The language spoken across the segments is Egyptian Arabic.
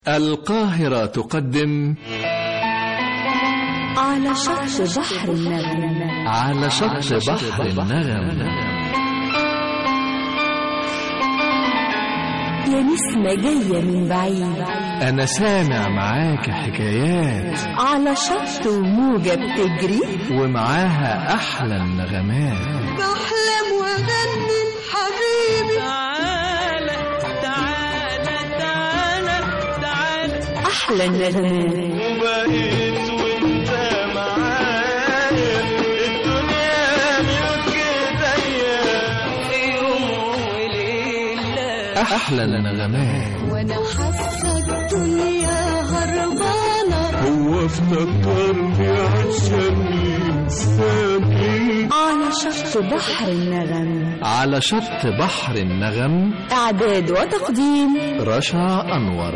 القاهرة تقدم على شط بحر النغم على شط بحر النغم يا نسمة جاية من بعيد أنا سامع معاك حكايات على شط وموجة بتجري ومعاها أحلى النغمات بحلم واغني حبيبي تعالى تعالى تعالى تعالى أحلى النغمات وبقيت وانت معايا الدنيا ملك ايديا في يوم وليلة أحلى النغمات وانا حاسه الدنيا هربانه هو افتكرني عشان ينساني على شط بحر النغم على شط بحر النغم إعداد وتقديم رشا أنور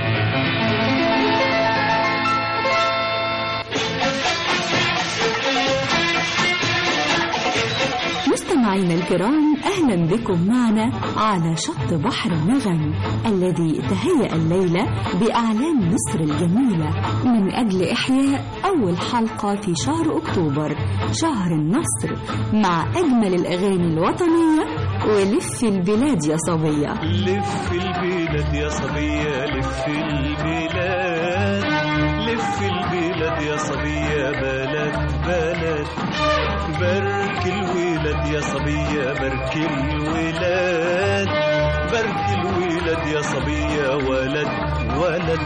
مستمعينا الكرام أهلا بكم معنا على شط بحر النغم الذي تهيأ الليلة بأعلام مصر الجميلة من أجل إحياء أول حلقة في شهر أكتوبر شهر النصر مع أجمل الأغاني الوطنية ولف البلاد يا صبية لف البلاد يا صبية لف البلاد لف البلاد يا صبية بلد بلد بارك الولاد يا صبية بارك الولاد بارك الولاد يا صبية ولد ولد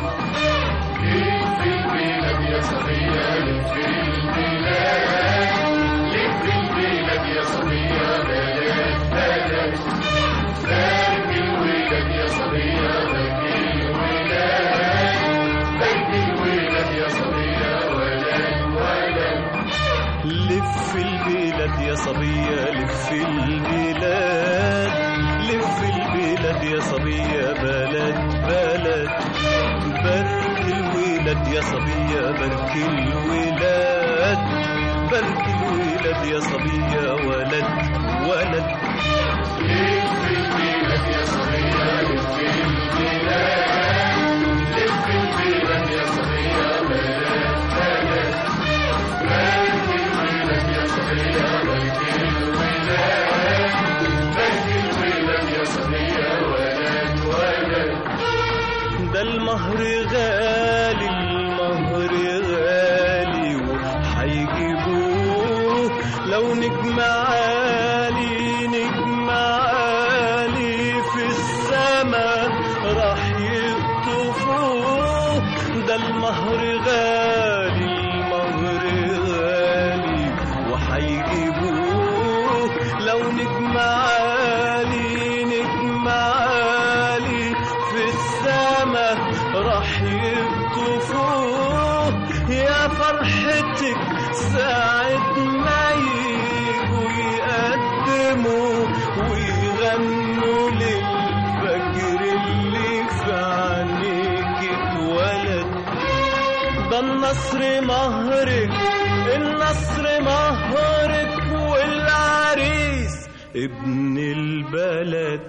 لف البلاد يا صبية لف البلاد لف البلاد يا صبية بلد بلد بارك الولاد يا صبية بارك الولاد بارك الولاد يا صبية ولد ولد ده المهر غالي المهر غالي وحيجيبوه لو نجم عالي نجم عالي في السما راح يقطفوه ده المهر غالي المهر غالي وحيجيبوه لو نجم عالي نجم عالي في السما راح يقطفوه يا فرحتك ساعة ما يجوا يقدموا ويغنوا للفجر اللي في عينيك اتولد ده النصر مهرك النصر مهرك والعريس ابن البلد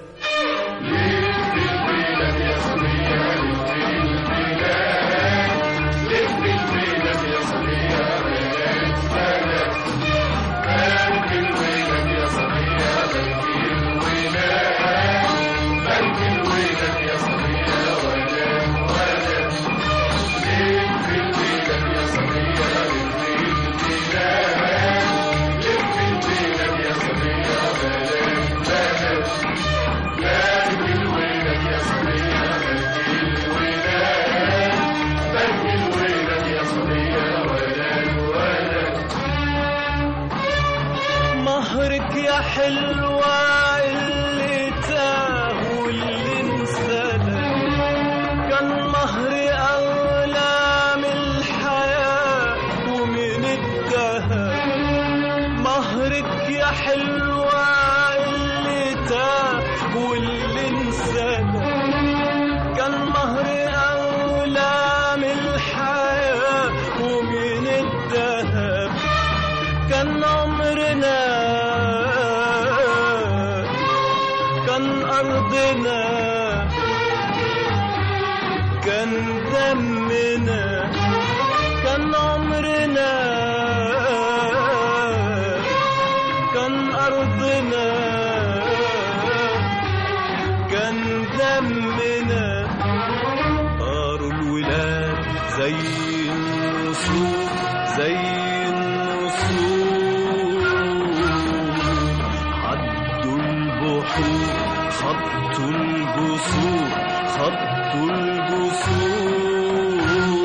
مهرك يا حلوة اللي تاه واللي انسدى كان مهري أغلى من الحياة ومن الدهب مهرك يا حلوة اللي تاه واللي انسدى كان مهري أغلى من الحياة ومن الذهب كان عمرنا كان أرضنا كان دمنا كان عمرنا كان أرضنا كان دمنا طاروا الولاد زي النسور زي النسور عدوا البحور خطوا الجسور خطوا الجسور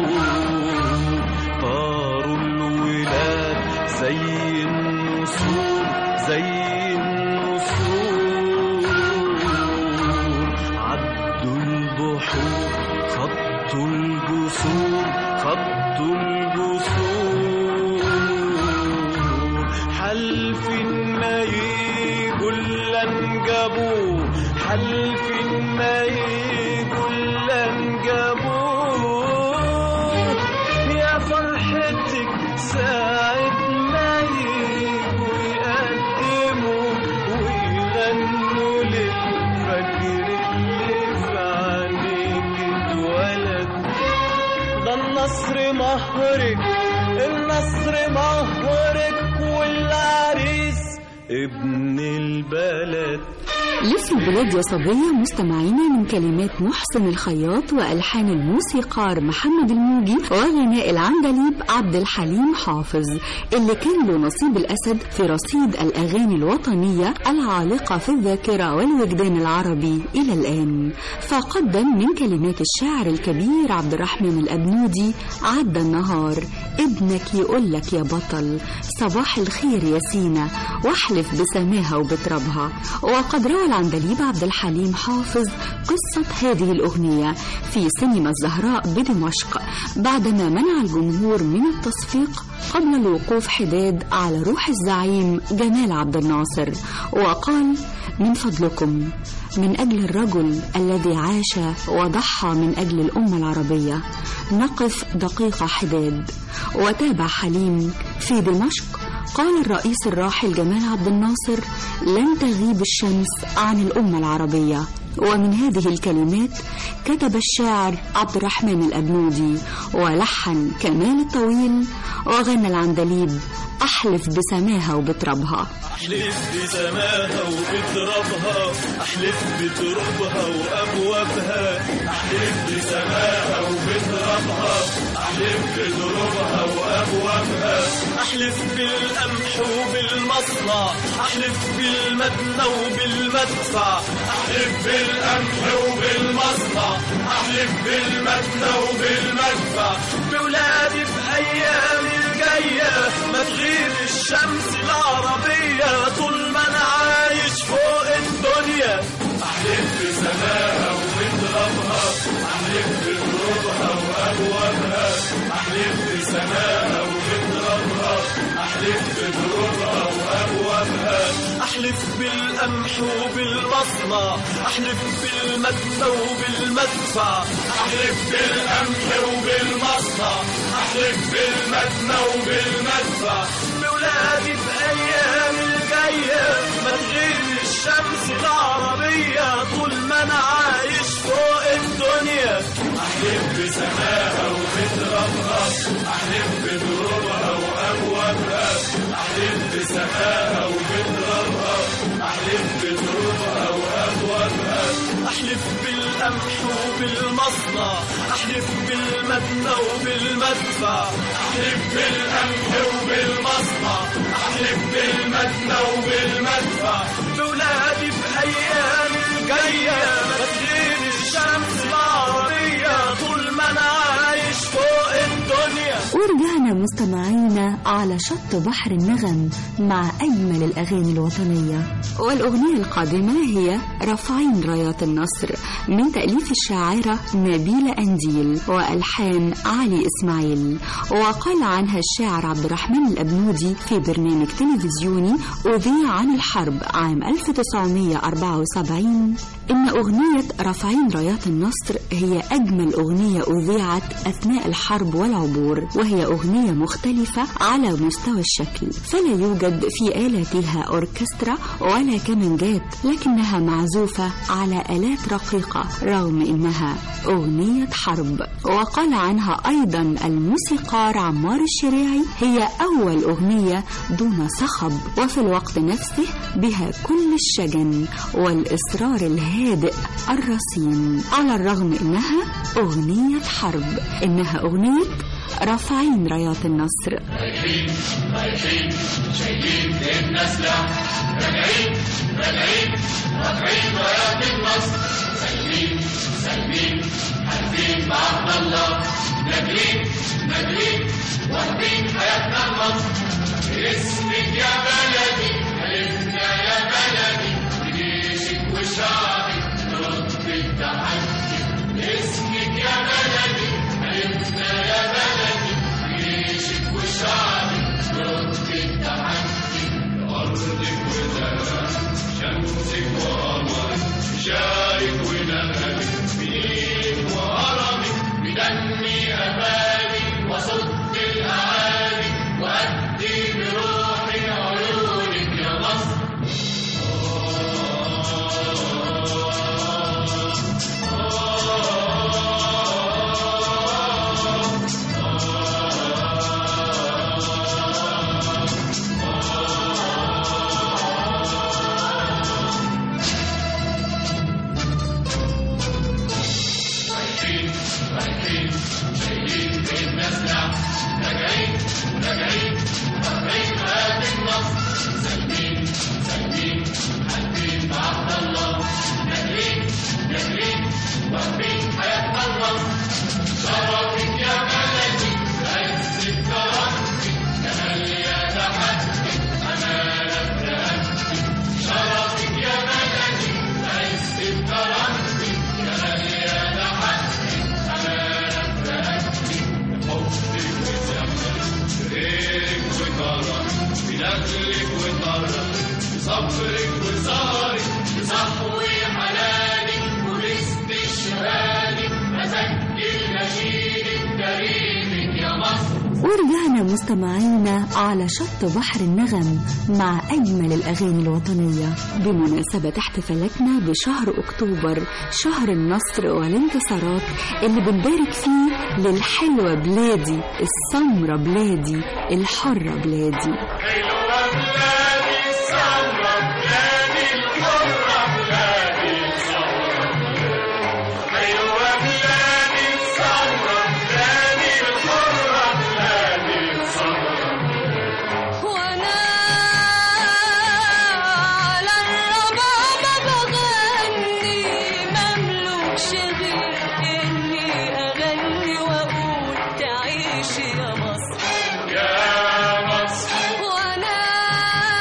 طاروا الولاد زي النسور زي النسور عدوا البحور خطوا الجسور خطوا الجسور حلف ما يجوا إلا انجابوه حلف ما يجوا إلا انجابوه يا فرحتك ساعة ما يجوا يقدموا ويغنوا للفجر اللي في عينيك اتولد ده النصر مهرك النصر مهرك والعريس ابن البلد لف البلاد يا صبية مستمعينا من كلمات محسن الخياط وألحان الموسيقار محمد الموجي وغناء العندليب عبد الحليم حافظ اللي كان له نصيب الأسد في رصيد الأغاني الوطنية العالقة في الذاكرة والوجدان العربي إلى الآن فقدم من كلمات الشاعر الكبير عبد الرحمن الأبنودي عدى النهار ابنك يقولك يا بطل صباح الخير يا سينا واحلف بسماها وبترابها وقد روى العندليب عبد الحليم حافظ قصة هذه الأغنية في سينما الزهراء بدمشق بعدما منع الجمهور من التصفيق قبل الوقوف حداد على روح الزعيم جمال عبد الناصر وقال من فضلكم من أجل الرجل الذي عاش وضحى من أجل الأمة العربية نقف دقيقة حداد وتابع حليم في دمشق قال الرئيس الراحل جمال عبد الناصر لن تغيب الشمس عن الأمة العربية ومن هذه الكلمات كتب الشاعر عبد الرحمن الأبنودي ولحن كمال الطويل وغنى العندليب أحلف بسماها وبترابها احلف بسماها وبترابها احلف بترابها وابوابها احلف بسماها وبترابها احلف بترابها وابوابها احلف بالقمح وبالمصنع احلف بالمدنى وبالمدفع احلف بالقمح وبالمصنع احلف بالمدنى وبالمدفع بولادي بايام الجايه ما تغيب الشمس العربيه طول ما انا عايش فوق الدنيا احلف بسماها وبترابها احلف بترابها وابوابها احلف بسماها وبترابها احلف بترابها وابوابها احلف بالقمح وبالمصنع احلف بالمدنى وبالمدفع احلف بالقمح وبالمصنع احلف بالمدنى وبالمدفع بولادي بايام الجايه ما تغيب الشمس العربيه طول ما انا عايش فوق الدنيا احلف بسماها وبترابها احلف بدروبها وابوابها احلف بسماها وبترابها احلف بدروبها وابوابها احلف بالقمح وبالمصنع احلف بالمدنى وبالمدفع احلف بالقمح وبالمصنع احلف بالمدنى وبالمدفع بولادي بايام الجايه ما تغيب الشمس العربيه طول ما انا عايش فوق الدنيا ورجعنا مستمعينا على شط بحر النغم مع أجمل الأغاني الوطنية والأغنية القادمة هي رافعين رايات النصر من تأليف الشاعرة نبيلة أنديل وألحان علي إسماعيل وقال عنها الشاعر عبد الرحمن الأبنودي في برنامج تلفزيوني أذيع عن الحرب عام 1974 إن أغنية رافعين رايات النصر هي أجمل أغنية أذيعت أثناء الحرب والعبور وهي أغنية مختلفة على مستوى الشكل فلا يوجد في آلاتها أوركسترا ولا كمانجات لكنها معزوفة على آلات رقيقة رغم إنها أغنية حرب وقال عنها أيضا الموسيقار عمار الشريعي هي أول أغنية دون صخب وفي الوقت نفسه بها كل الشجن والإصرار الهادئ الرصين على الرغم إنها أغنية حرب إنها أغنية رافعين رايات النصر ورجعنا مستمعينا على شط بحر النغم مع أجمل الأغاني الوطنية بمناسبة احتفالاتنا بشهر أكتوبر شهر النصر والانتصارات اللي بنبارك فيه للحلوة بلادي السمرة بلادي الحرة بلادي وانا على الربابة بغني مملوكش غير اني اغني واقول تعيش يا مصر وانا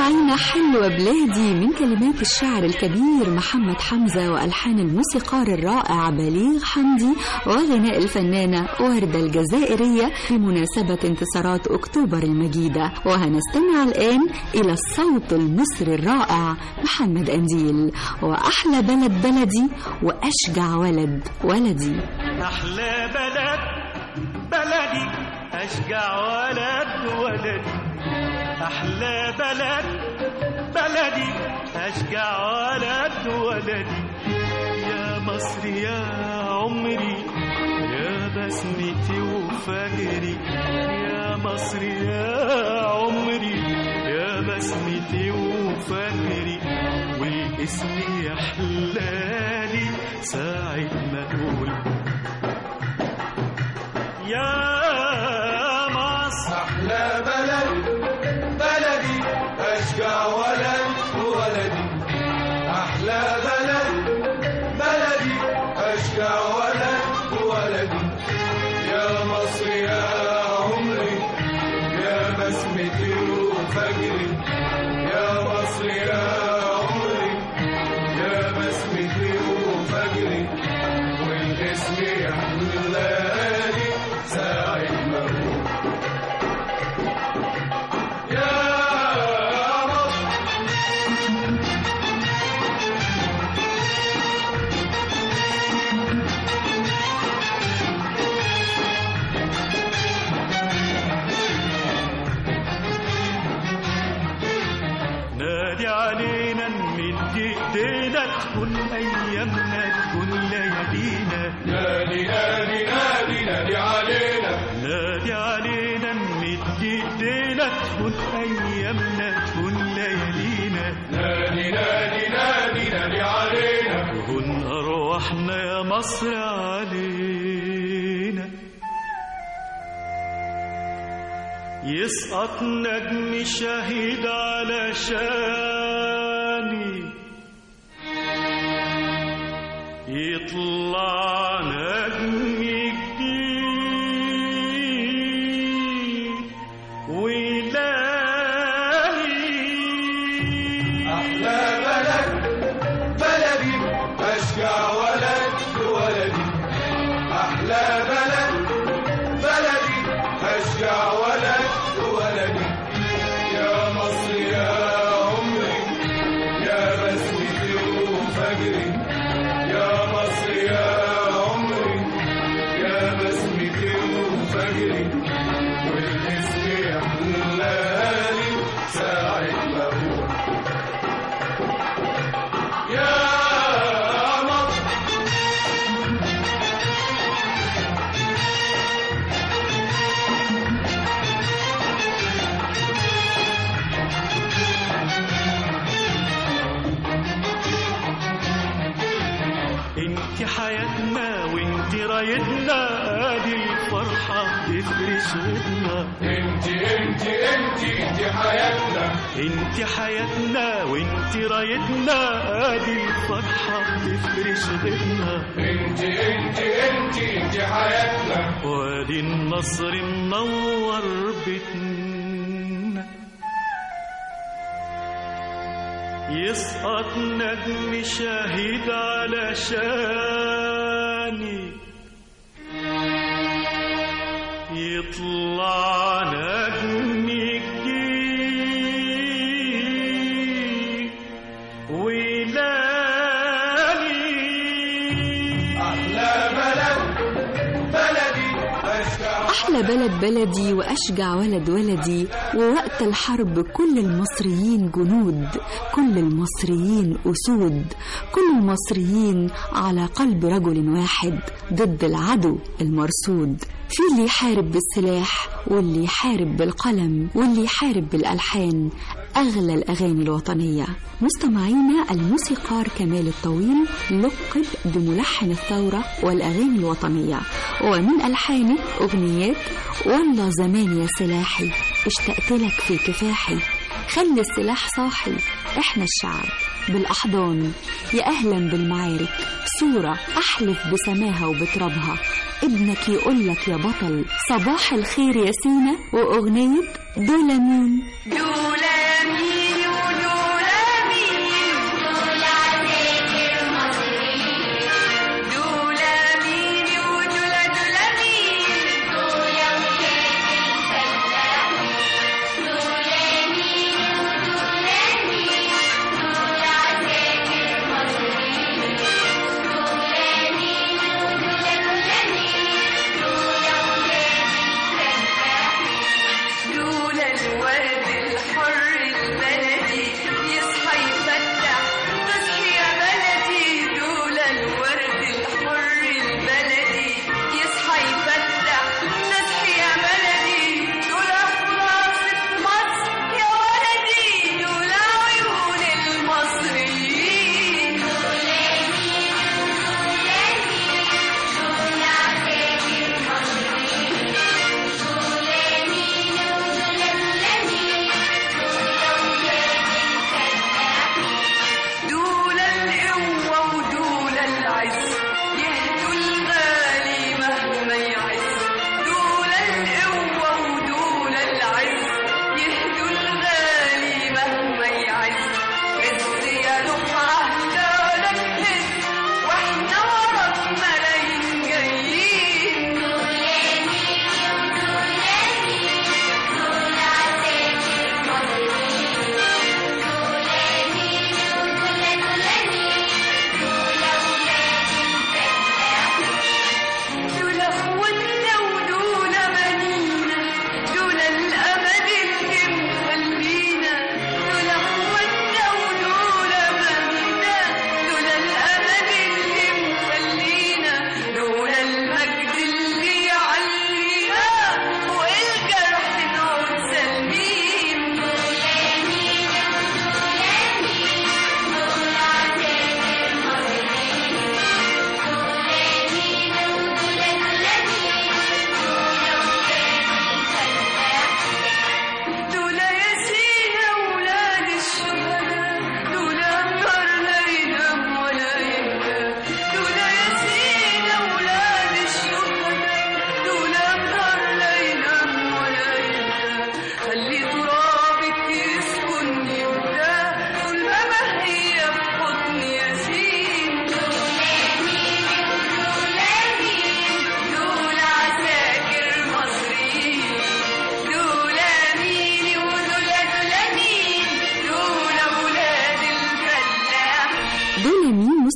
مستمعينا حلوة بلادي من كلمات الشاعر الكبير محمد حمزة وألحان الموسيقار الرائع بليغ حمدي وغناء الفنانة وردة الجزائرية بمناسبة انتصارات أكتوبر المجيدة وهنستمع الآن إلى الصوت المصري الرائع محمد أنديل وأحلى بلد بلدي وأشجع ولد ولدي أحلى بلد بلدي أشجع ولد ولدي أحلى بلد بلدي أشجع ولد ولدي يا مصر يا عمري يا بسمتي وفجري يا مصر يا عمري يا بسمتي وفجري والاسم يحلالي ساعة ما أقول يا مصر أحلى بلد بلدي أشجع ولد ولدي أحلى بلد بلدي أشجع ولد ولدي يا مصر يا عمري يا بسمتي وفجري يا مصر يا عمري يا بسمتي وفجري والاسم يحلالي ساعة ما أقول يا مصر نادي علينا نمد ايدينا تكون ايامنا تكون ليالينا نادي نادي نادي نادي علينا نادي علينا نمد ايدينا تكون ايامنا تكون ليالينا نادي نادي نادي نادي علينا وهن ارواحنا يا مصر علينا يسقط نجم شهيد على شاني يطلع نجم جديد ويلاقي أحلى بلد بلدي أشجع ولد ولدي أحلى بلد بلدي أشجع ولد ولدي يا مصر يا عمري يا بسمتي وفجري يا مصر يا عمري يا بسمتي وفجري والاسم يحلالي ساعة ما أقول يا مصر انت حياتنا وانت رايتنا ادي الفرحة تفرش غدنا انت انت انت انت حياتنا انت حياتنا وانت رايتنا ادي الفرحة تفرش غدنا انت انت انت انت حياتنا وادي النصر منور بيتنا يسقط نجم شهيد على شاني يطلع نجم جديد ويلاقي احلى بلد بلدي اشجع أحلى بلد بلدي وأشجع ولد ولدي ووقت الحرب كل المصريين جنود كل المصريين أسود كل المصريين على قلب رجل واحد ضد العدو المرصود في اللي يحارب بالسلاح واللي يحارب بالقلم واللي يحارب بالألحان أغلى الأغاني الوطنية مستمعينا الموسيقار كمال الطويل لقب بملحن الثورة والأغاني الوطنية ومن ألحانه أغنيات والله زمان يا سلاحي اشتقت لك في كفاحي خلي السلاح صاحي احنا الشعب بالأحضان يا أهلا بالمعارك صورة أحلف بسماها وبترابها ابنك يقولك يا بطل صباح الخير يا سينا وأغنية دول مين دول مين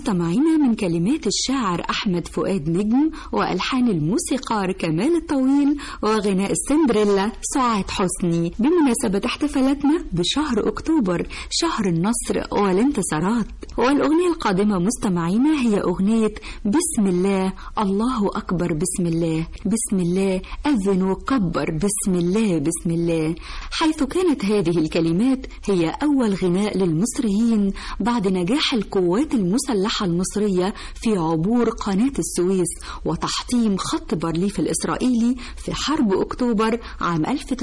مستمعينا من كلمات الشاعر أحمد فؤاد نجم وألحان الموسيقار كمال الطويل وغناء السندريلا سعاد حسني بمناسبة احتفالاتنا بشهر أكتوبر شهر النصر والانتصارات والأغنية القادمة مستمعينا هي أغنية بسم الله الله أكبر بسم الله بسم الله أذن وكبر بسم الله بسم الله حيث كانت هذه الكلمات هي أول غناء للمصريين بعد نجاح القوات المسلحة المصرية في عبور قناة السويس وتحطيم خط بارليف الإسرائيلي في حرب أكتوبر عام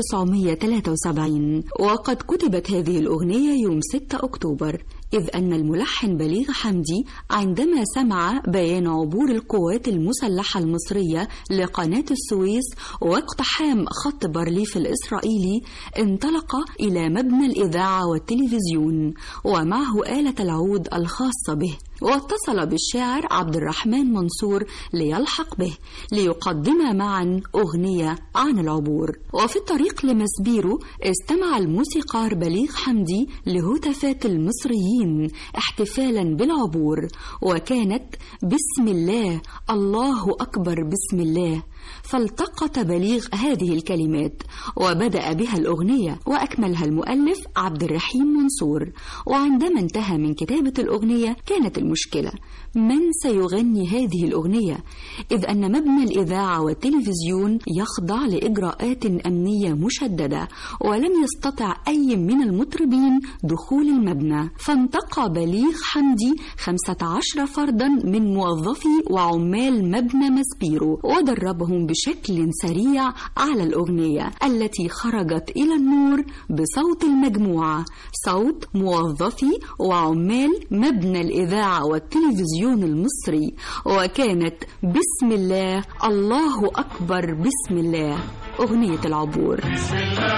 1973 وقد كتبت هذه الأغنية يوم 6 أكتوبر إذ أن الملحن بليغ حمدي عندما سمع بيان عبور القوات المسلحة المصرية لقناة السويس واقتحام خط بارليف الإسرائيلي انطلق إلى مبنى الإذاعة والتلفزيون ومعه آلة العود الخاصة به واتصل بالشاعر عبد الرحمن منصور ليلحق به ليقدما معا أغنية عن العبور وفي الطريق لمسبيرو استمع الموسيقار بليغ حمدي لهتافات المصريين احتفالا بالعبور وكانت بسم الله الله أكبر بسم الله فالتقط بليغ هذه الكلمات وبدأ بها الأغنية وأكملها المؤلف عبد الرحيم منصور وعندما انتهى من كتابة الأغنية كانت المشكلة من سيغني هذه الأغنية إذ أن مبنى الإذاعة والتلفزيون يخضع لإجراءات أمنية مشددة ولم يستطع أي من المطربين دخول المبنى فانتقى بليغ حمدي 15 فردا من موظفي وعمال مبنى مسبيرو ودربهم بشكل سريع على الأغنية التي خرجت إلى النور بصوت المجموعة صوت موظفي وعمال مبنى الإذاعة والتلفزيون المصري وكانت بسم الله الله أكبر بسم الله أغنية العبور بسم الله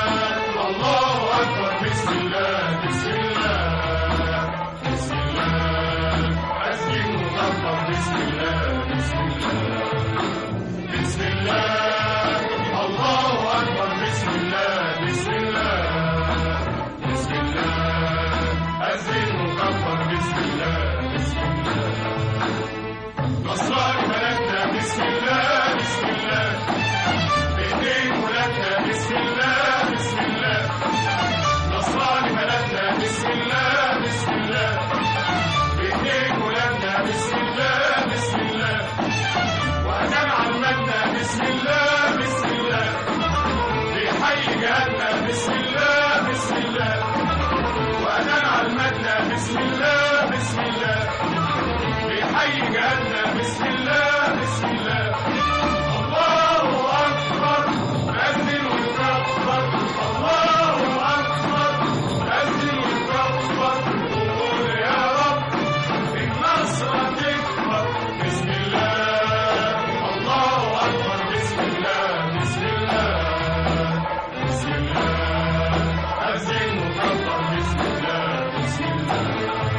الله أكبر بسم الله بسم الله بسم الله أسجد مكبر بسم الله بسم الله بسم الله الله أكبر بسم الله بسم الله بسم الله أسجد مكبر بسم الله بسم الله نصران ملكنا بسم الله بسم الله بإيدين ولادنا بسم الله بسم الله نصران بلدنا بسم الله بسم الله بإيدين ولادنا بسم الله بسم الله وأذان عمتنا بسم الله بسم الله بحي جهاتنا بسم الله بسم الله وأذان عمتنا بسم الله بسم الله بحي جهاتنا بسم الله بسم الله الله أكبر أذن وكبر الله أكبر أذن وكبر قول يا رب النصر تكبر بسم الله الله أكبر بسم الله بسم الله بسم الله أذن وكبر بسم الله بسم الله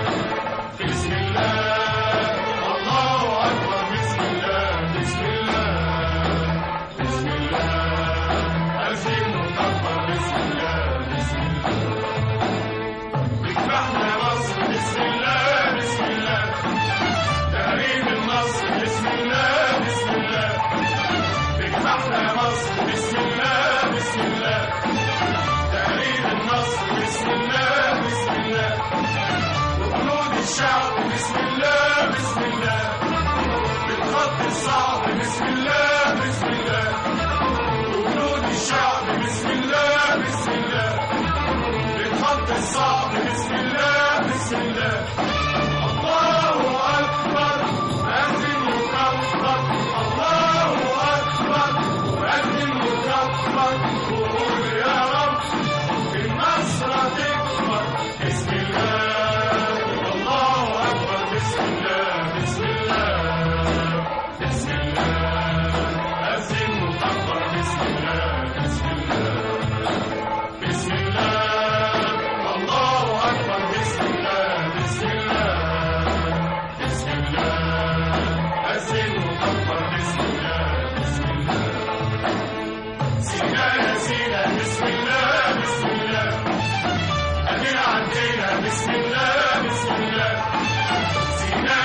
بسم الله الله أكبر بسم الله بسم الله بسم الله أزين وكبر بسم الله بسم الله اذبحنا مصر بسم الله بسم الله تهريب النصر بسم الله بسم الله اذبحنا مصر بسم الله بسم الله تهريب النصر بسم الله بسم الله وجنود الشعب بسم الله بسم الله بالخط الصعب بسم الله بسم الله وجنود الشعب بسم الله بسم الله بالخط الصعب بسم الله بسم الله الله أكبر أذن يكبر الله أكبر أذن يكبر وقول يا رب النصر تكبر بسم الله الله أكبر بسم الله بسم الله بسم الله أذن مكبر بسم الله بسم الله بسم الله الله أكبر بسم الله بسم الله بسم الله أذن مكبر بسم الله بسم الله سينا يا سينا بسم الله بسم الله أدينا عدينا بسم الله بسم الله سينا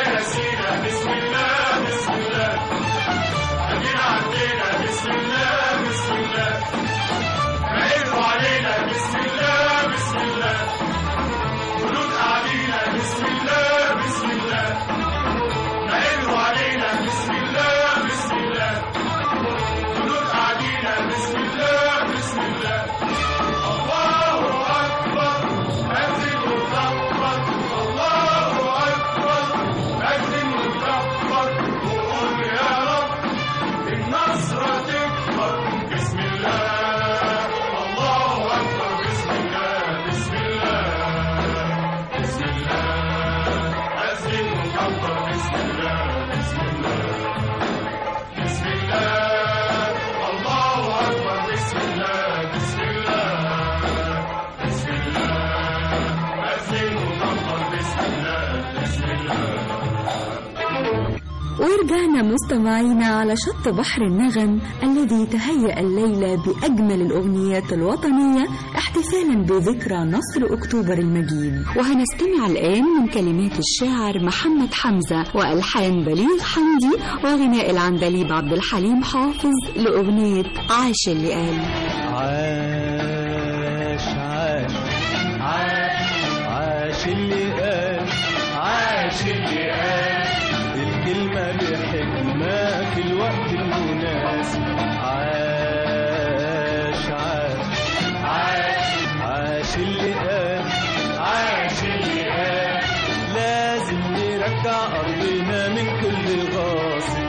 ورجعنا مستمعينا على شط بحر النغم الذي تهيأ الليلة بأجمل الأغنيات الوطنية احتفالا بذكرى نصر أكتوبر المجيد وهنستمع الآن من كلمات الشاعر محمد حمزة وألحان بليغ حمدي وغناء العندليب عبد الحليم حافظ لأغنية عاش اللي قال عاش عاش عاش عاش اللي قال عاش اللي قال الكلمة بحكمة في الوقت المناسب عاش عاش عاش عاش اللي قال عاش اللي قال لازم نرجع أرضنا من كل غاصب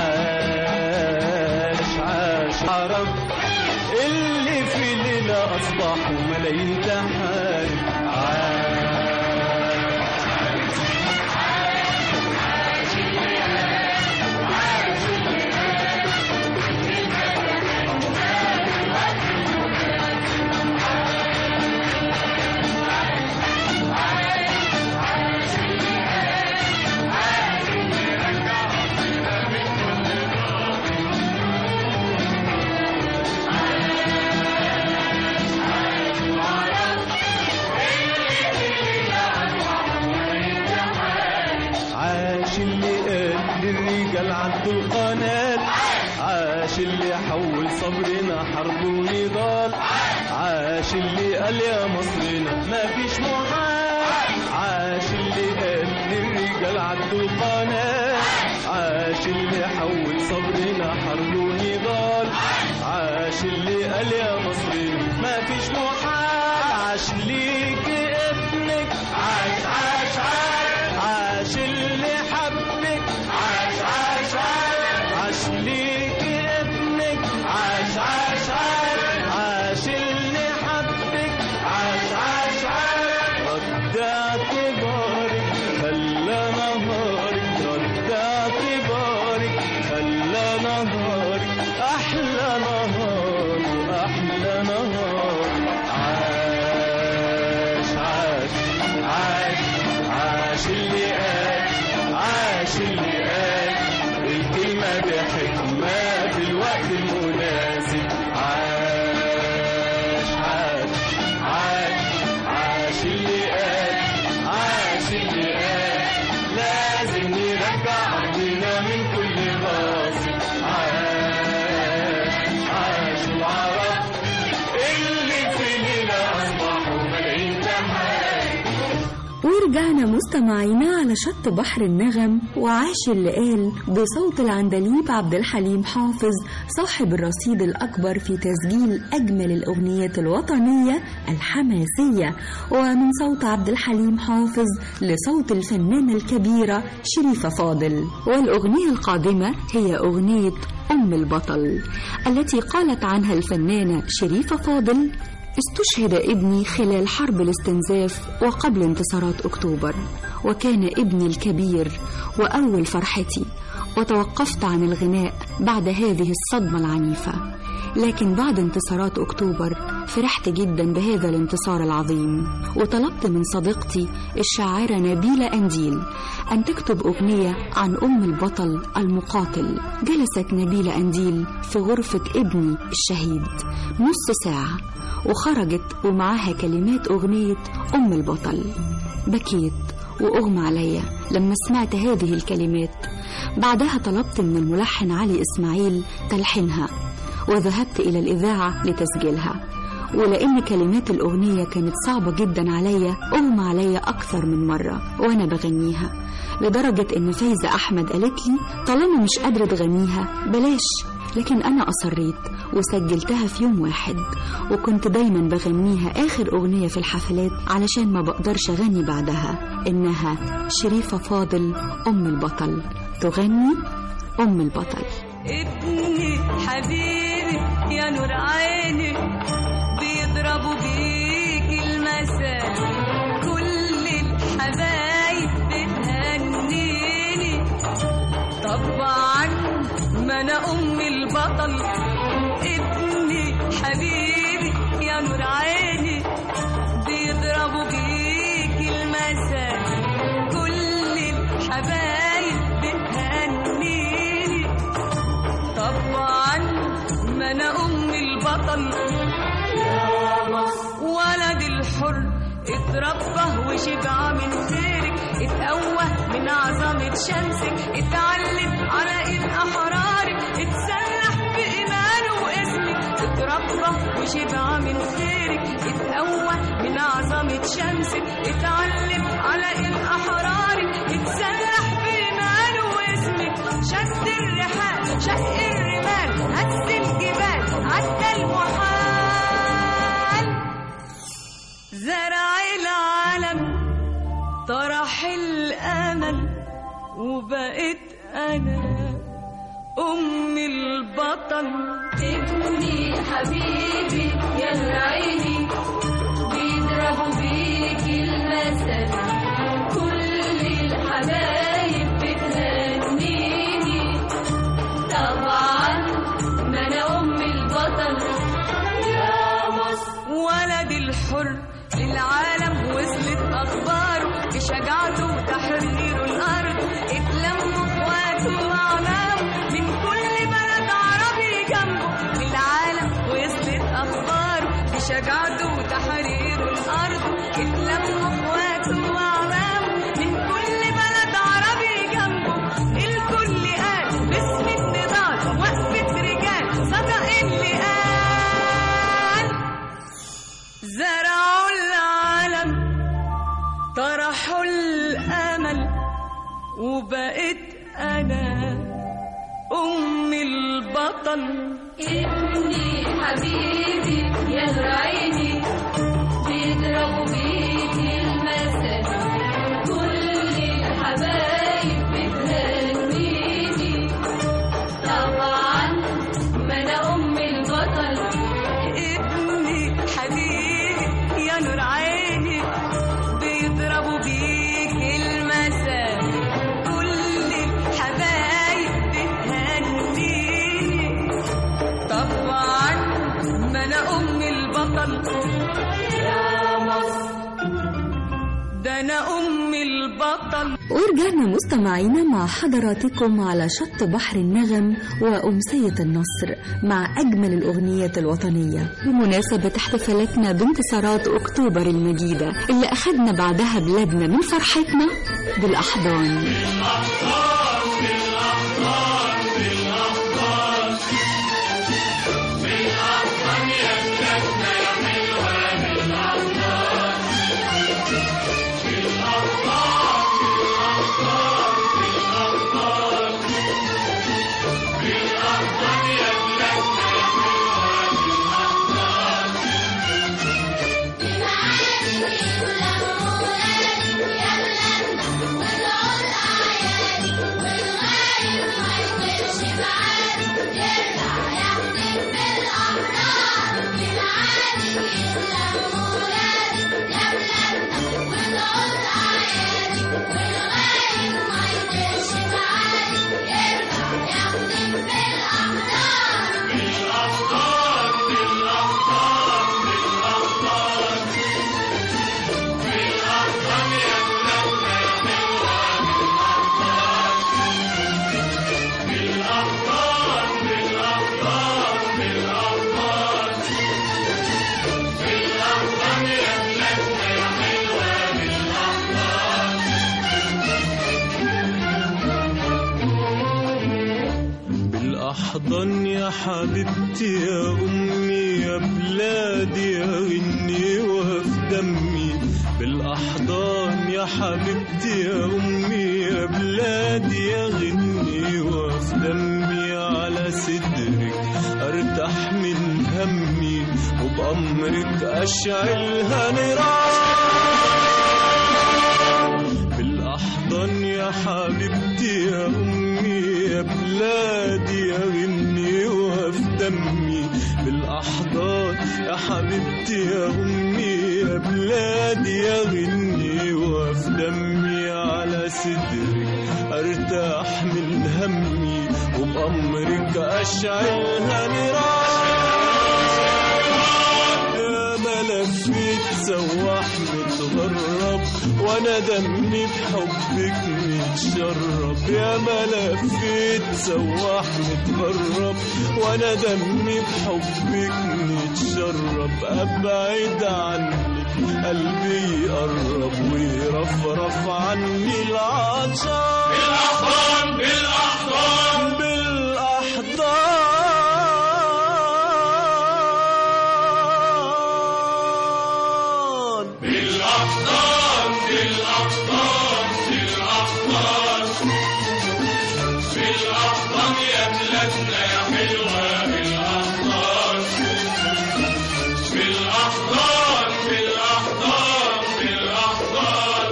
عاش عاش عرب اللي في ليلة أصبحوا ملايين تحارب عاش عاش اللي قال للرجال عنده القناة عاش اللي حول صبرنا حرب ونضال عاش اللي قال يا مصرنا ما فيش محال عاش اللي قال للرجال عنده القناة عاش اللي حول صبرنا حرب ونضال عاش اللي قال يا مصرنا ما فيش محال عاش ليك ابنك عاش عاش عاش عاش اللي حبك عاش عاش عاش عاش ليك ابنك عاش عاش عاش عاش اللي حبك عاش عاش عاش رد اعتبارك خلى نهارك رد اعتبارك خلى نهارك احلى نهار واحلى نهار عاش عاش عاش عاش اللي قال عاش اللي قال الكلمة بحكمة في الوقت المناسب عاش عاش عاش عاش اللي قال عاش اللي قال لازم نرجع أرضنا من كل غاصب عاش عاش العرب اللي في ليلة أصبحوا ملايين تحارب ورجعنا مستمعينا على شط بحر النغم وعاش اللي قال بصوت العندليب عبد الحليم حافظ صاحب الرصيد الأكبر في تسجيل أجمل الأغنيات الوطنية الحماسية ومن صوت عبد الحليم حافظ لصوت الفنانة الكبيرة شريفة فاضل والأغنية القادمة هي أغنية أم البطل التي قالت عنها الفنانة شريفة فاضل استشهد ابني خلال حرب الاستنزاف وقبل انتصارات اكتوبر وكان ابني الكبير واول فرحتي وتوقفت عن الغناء بعد هذه الصدمه العنيفه لكن بعد انتصارات اكتوبر فرحت جدا بهذا الانتصار العظيم وطلبت من صديقتي الشاعره نبيله انديل ان تكتب اغنيه عن ام البطل المقاتل جلست نبيله انديل في غرفه ابني الشهيد نص ساعه وخرجت ومعاها كلمات أغنية أم البطل بكيت وأغمى عليا لما سمعت هذه الكلمات بعدها طلبت من الملحن علي إسماعيل تلحينها وذهبت إلى الإذاعة لتسجيلها ولأن كلمات الأغنية كانت صعبة جدا عليا أغمى عليا أكثر من مرة وأنا بغنيها لدرجة إن فايزة أحمد قالت لي طالما مش قادرة تغنيها بلاش لكن أنا أصريت وسجلتها في يوم واحد وكنت دايما بغنيها آخر أغنية في الحفلات علشان ما بقدرش أغني بعدها إنها شريفة فاضل أم البطل تغني أم البطل ابني حبيبي يا نور عيني بيضربوا بيك المثل كل الحبايب بتهنيني طبعا ما انا ام البطل ابني حبيبي يا نور عيني بيضربوا بيك المثل كل الحبايب بتهنيني انا ام البطل ولد الحر اتربى وشبع من خيرك اتقوى من عظمة شمسك اتعلم على ايد احرارك اتسلح بإيمانه واسمك اتربى وشبع من خيرك اتقوى من عظمة شمسك اتعلم على ايد احرارك اتسلح بإيمانه واسمك شد الرحال شق الرمال هز الجبال عدى المحال زرع العالم طرح الامل وبقيت انا ام البطل ابني حبيبي يا نور عيني بيضربوا بيك المثل كل الحبايب بتهنيني طبعا ما انا ام البطل يا مصر ولد الحر للعالم وصلت اخباره بشجاعته وتحرير الارض اتلموا اخواته واعلامه من كل بلد عربي جنبه للعالم وصلت اخباره بشجاعته وتحرير الارض اتلموا اخواته واعلامه من كل بلد عربي جنبه الكل قال باسم النضال وقفة رجال صدق اللي قال زرعوا العالم طرحوا الامل وبقيت انا ام البطل ابني حبيبي يا نور عيني بيضربوا بيك المثل كل الحبايب بتهنيني طبعا ما انا ام البطل ابني حبيبي يا نور عيني بيضربوا بيك المثل كل الحبايب بتهنيني طبعا ما انا ام البطل يا مصر ده انا ام البطل ورجعنا مستمعينا مع حضراتكم على شط بحر النغم وأمسية النصر مع أجمل الأغنيات الوطنية بمناسبة احتفالاتنا بانتصارات أكتوبر المجيدة اللي أخدنا بعدها بلادنا من فرحتنا بالأحضان بالأحضان يا حبيبتي يا أمي يا بلادي يا غني وفي دمي بالأحضان يا حبيبتي يا أمي يا بلادي يا غني وفي دمي على صدرك أرتاح من همي وبأمرك أشعلها نيران بالأحضان يا حبيبتي يا أمي يا بلادي يا غني وفي دمي بالأحضان يا حبيبتي يا أمي يا بلادي يا غني وفي دمي على صدرك أرتاح من همي وبأمرك أشعلها نيران يا ما لفيت سواح متغرب وانا دمي بحبك نتشرب يا ما لفيت سواح متغرب وانا دمي بحبك نتشرب ابعد عني قلبي يقرب ويرفرف عني العطشان بالأحضان بالأحضان بالأحضان بالأحضان بالأحضان بالأحضان بالأحضان يا بلادنا يا حلوة بالأحضان بالأحضان بالأحضان بالأحضان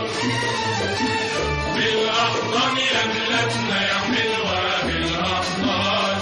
بالأحضان يا بلادنا يا حلوة بالأحضان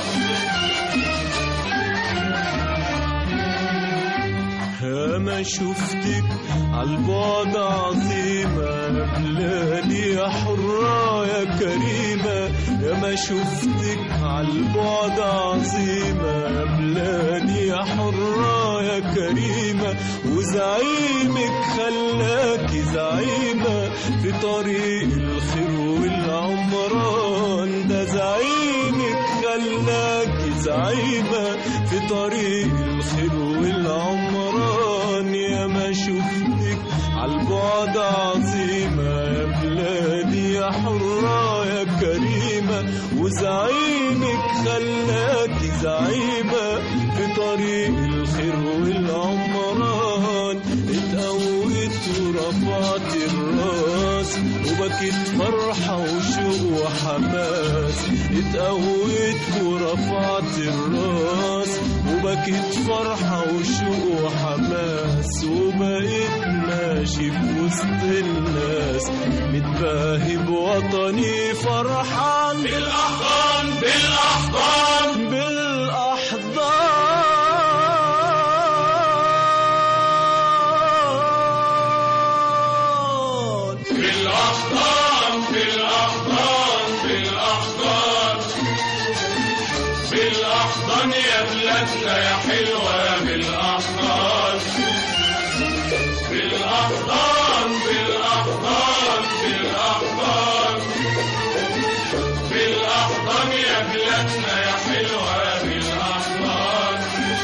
يا ما شفتك عالبعد عظيمة بلادي يا حرة يا كريمة يا ما شفتك عالبعد عظيمة بلادي يا حرة يا كريمة وزعيمك خلاكي زعيمة في طريق الخير والعمران ده زعيمك خلاكي زعيمة في طريق الخير والعمران يا ما شفتك عالبعد عظيمة يا بلادي يا حرة يا كريمة وزعيمك خلاكي زعيمة في طريق الخير والعمران اتقويت ورفعت الراس وبكيت فرحة وشوق وحماس اتقويت ورفعت الراس وبكيت فرحة وشوق وحماس وبقيت ماشي في وسط الناس متباهي بوطني فرحان بالأحضان بالأحضان بالأحضان بالأحضان بالأحضان بالأحضان بالأحضان يا بلادنا يا حلوة بالأحضان بالأحضان بالأحضان بالأحضان بالأحضان يا بلادنا يا حلوة بالأحضان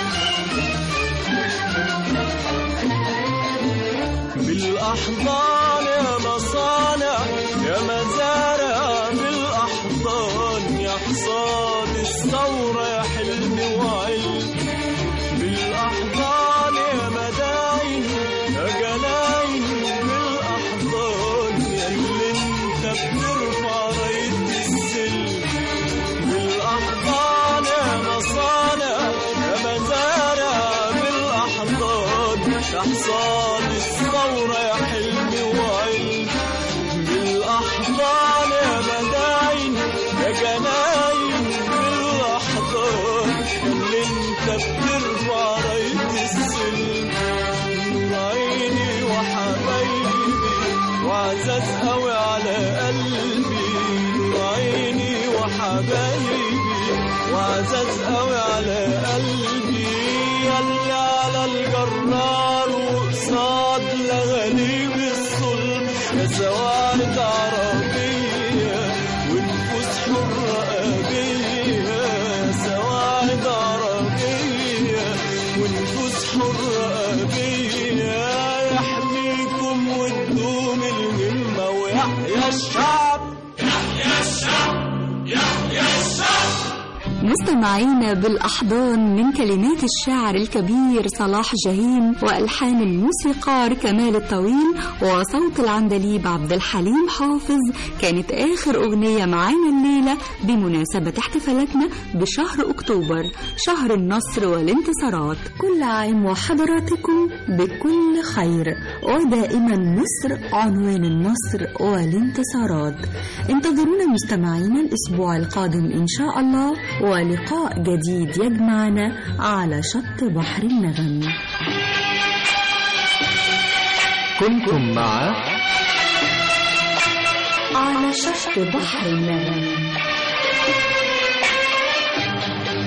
بالأحضان يا مصانع يا مزارع بالأحضان يا حصاد الثورة يا حلم وعلم بالأحضان يا مداين يا جناين بالأحضان يا اللي انت بترفع راية السلم بالأحضان يا مصانع يا مزارع بالأحضان يا حصاد الثورة يا حلمي وعلم بالأحضان يا مداين يا جناين بالأحضان اللي انت بترفع راية السلم نور عيني وحبايبي وعزاز قوي على قلبي نور عيني وحبايبي وعزاز قوي على قلبي يلي على الجرار وقصاد لغاليب الظلم يا سوارد عربية ونفوس حرة أبية يا سوارد عربية ونفوس حرة أبية يحميكم وتدوم الهمة ويحيى الشعب مستمعينا بالأحضان من كلمات الشاعر الكبير صلاح جاهين وألحان الموسيقار كمال الطويل وصوت العندليب عبد الحليم حافظ كانت آخر أغنية معانا الليلة بمناسبة احتفالاتنا بشهر أكتوبر شهر النصر والانتصارات كل عام وحضراتكم بكل خير ودائما مصر عنوان النصر والانتصارات انتظرونا مستمعينا الأسبوع القادم إن شاء الله ولقاء جديد يجمعنا على شط بحر النغم كنتم مع على شط بحر النغم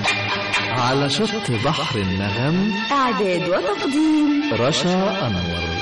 على شط بحر النغم إعداد وتقديم رشا أنور